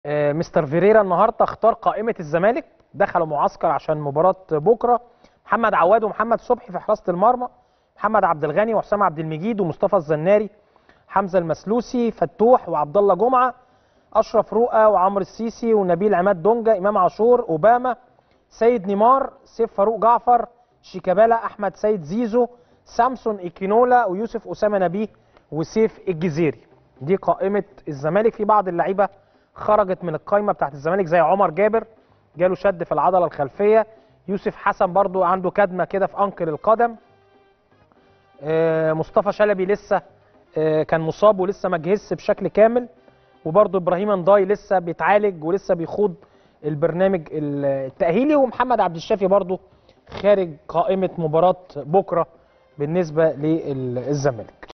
آه، مستر فيريرا النهارده اختار قائمه الزمالك دخلوا معسكر عشان مباراه بكره محمد عواد ومحمد صبحي في حراسه المرمى محمد عبد الغني وحسام عبد المجيد ومصطفى الزناري حمزه المسلوسي فتوح وعبد الله جمعه اشرف رؤى وعمرو السيسي ونبيل عماد دونجا امام عاشور اوباما سيد نيمار سيف فاروق جعفر شيكابالا احمد سيد زيزو سامسون ايكينولا ويوسف اسامه نبيه وسيف الجزيري دي قائمه الزمالك في بعض اللعيبه خرجت من القائمه بتاعت الزمالك زي عمر جابر جاله شد في العضله الخلفيه يوسف حسن برضو عنده كدمه كده في انكل القدم آه، مصطفى شلبي لسه آه، كان مصاب ولسه ما جهزش بشكل كامل وبرضو ابراهيم انداي لسه بيتعالج ولسه بيخوض البرنامج التاهيلي ومحمد عبد الشافي برضو خارج قائمه مباراه بكره بالنسبه للزمالك